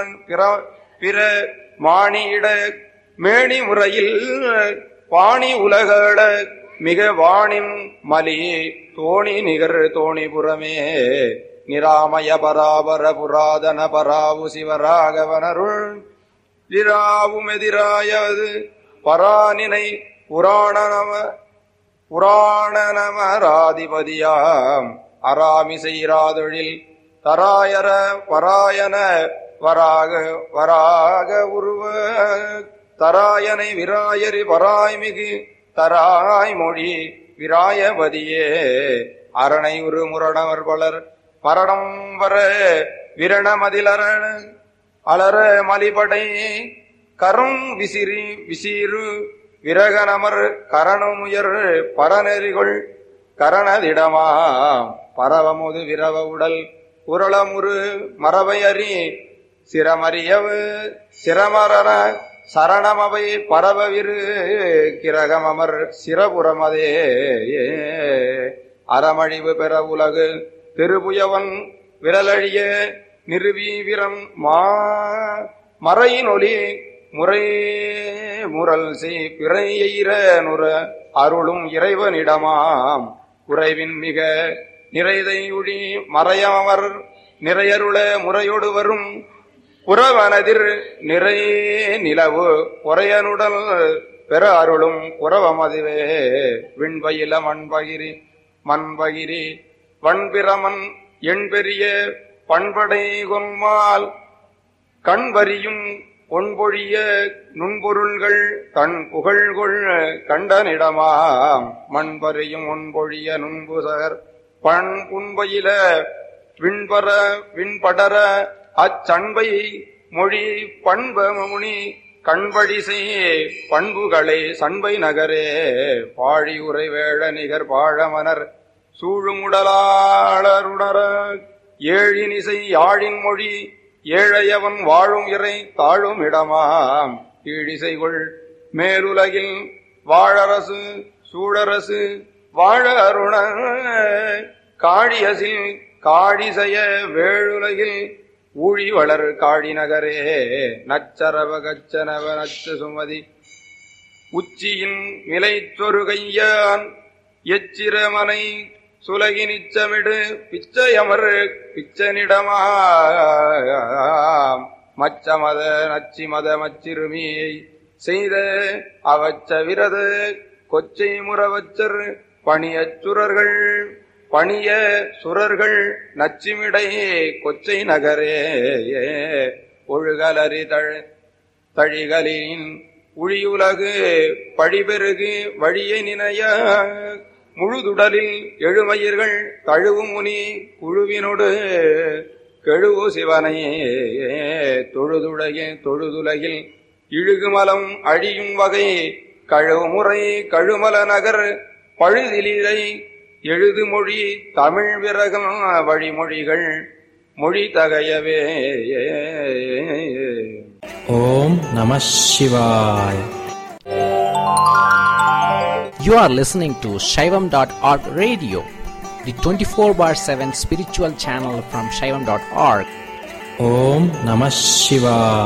பிரான் பிற- பிற மாணியிட மேணி முறையில் பாணி உலகள மிக வாணிம் மலி தோணி நிகர் தோணிபுரமே நிராமய பராபர புராதன பராவு சிவராகவனருள் திராவும் எதிராயது பரானினை புராணநம புராணநமராதிபதியாம் அராமிசைராதொழில் தராயர பராயன வராக வராக உருவ தராயனை விராயரி பராய்மிகு தராய் மொழி விராயபதியே அரணை உரு முரணவர் பலர் மரணம் வர விரணமதிலர அலர மலிபடை கரும் விசிறி விசீரு விரகனமர் கரணமுயர் பரநெறிகொள் கரணதிடமா பரவமுது விரவ உடல் உருளமுரு மரபையறி சிரமறியவு சிரமரன சரணமவை பரவவிரு கிரகமமர் சிரபுரமதே அறமழிவு பெற உலகு திருபுயவன் விரலழிய நிறுவீவிரம் மா மறையினொலி முறை முரல் செய் பிறையெய்ர நுர அருளும் இறைவனிடமாம் குறைவின் மிக நிறைதையுழி மறையமர் நிறையருள முறையொடு வரும் புறவனதிர் நிறை நிலவு பொறையனுடல் பெற அருளும் புறவமதுவே விண்பயில மண்பகிரி மண்பகிரி வண்பிரமன் எண்பெரிய பண்படை கொன்மால் கண்வரியும் பொன்பொழிய நுண்பொருள்கள் தன் புகழ்கொள் கண்டனிடமாம் மண்பறியும் ஒன்பொழிய நுண்புசகர் பண் புன்பயில விண்பர விண்படர அச்சண்பை மொழி பண்பமுனி கண்படி செய் பண்புகளை சண்பை நகரே பாழி உரை வேழ நிகர் பாழமனர் சூழுமுடலாளருணர ஏழினிசை யாழின் மொழி ஏழையவன் வாழும் இறை தாழும் இடமாம் கீழிசைகொள் மேலுலகில் வாழரசு சூழரசு வாழ அருண காழியசில் காழிசய வேழுலகில் ஊழி வளர் காழி நகரே நச்சரவ கச்சனவ நச்ச சுமதி உச்சியின் நிலைச்சொருகையான் எச்சிரமனை சுலகி நிச்சமிடு பிச்சையமர் பிச்சனிடமா மச்சமத நச்சிமத மச்சிறுமியை செய்த அவச்ச விரத கொச்சை முறவச்சர் பணியச் சுரர்கள் பணிய சுரர்கள் நச்சிமிடை கொச்சை நகரே ஒழுகலறி தழ் தழிகளின் உழியுலகு பழிபெருகு வழியை நினைய முழுதுடலில் எழுமயிர்கள் தழுவு முனி குழுவினொடு கெழுவு சிவனை தொழுதுடைய தொழுதுலகில் இழுகுமலம் அழியும் வகை கழுமுறை கழுமல நகர் பழுதிலிரை எழுது மொழி தமிழ் விரகம் வழிமொழிகள் மொழி தகையவே ஓம் நம சிவாய You are listening to Shaivam.org radio, the 24 bar 7 spiritual channel from Shaivam.org. ஓம் நம சிவாய